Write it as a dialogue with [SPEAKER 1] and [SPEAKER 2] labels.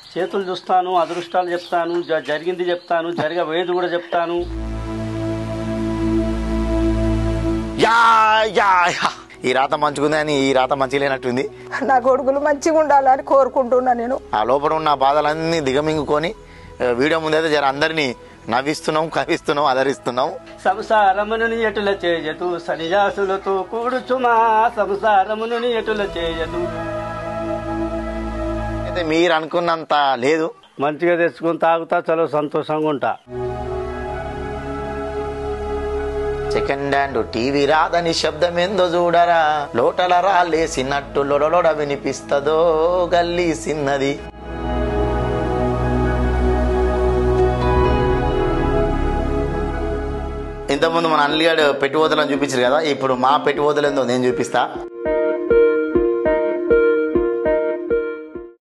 [SPEAKER 1] చేతులు చూస్తాను అదృష్టాలు చెప్తాను జ- జరిగింది చెప్తాను జరగబోయేది కూడా చెప్తాను
[SPEAKER 2] యా యా యా. ఈ రాత మంచుకుంది అని ఈ రాత మంచి లేనట్టుంది
[SPEAKER 3] నా కొడుకులు మంచిగా ఉండాలని కోరుకుంటున్నా నేను
[SPEAKER 2] ఆ లోపల ఉన్న బాధలన్నీ దిగమింగుకొని ఆ, వీడియో ముందైతే జర అందరినీ నవ్విస్తున్నాం కవిస్తున్నాం ఆదరిస్తున్నాం
[SPEAKER 1] సంసారమును ఎటుల చేయదు సన్యాసులతో కూడుచుమా సంసారమును ఎటుల చేయదు
[SPEAKER 2] అయితే మీరు అనుకున్నంత లేదు
[SPEAKER 1] మంచిగా తెచ్చుకొని తాగుతా చాలా సంతోషంగా ఉంటా
[SPEAKER 2] సెకండ్ హ్యాండ్ టీవీ రాదని శబ్దం ఏందో చూడరా లోటల రాలేసినట్టు లొడలొడ వినిపిస్తదో గల్లీ సిన్నది ఇంతకుముందు మన అల్లిగాడు పెట్టుబోతలను చూపించారు కదా ఇప్పుడు మా పెట్టుబోతలు ఏందో నేను చూపిస్తా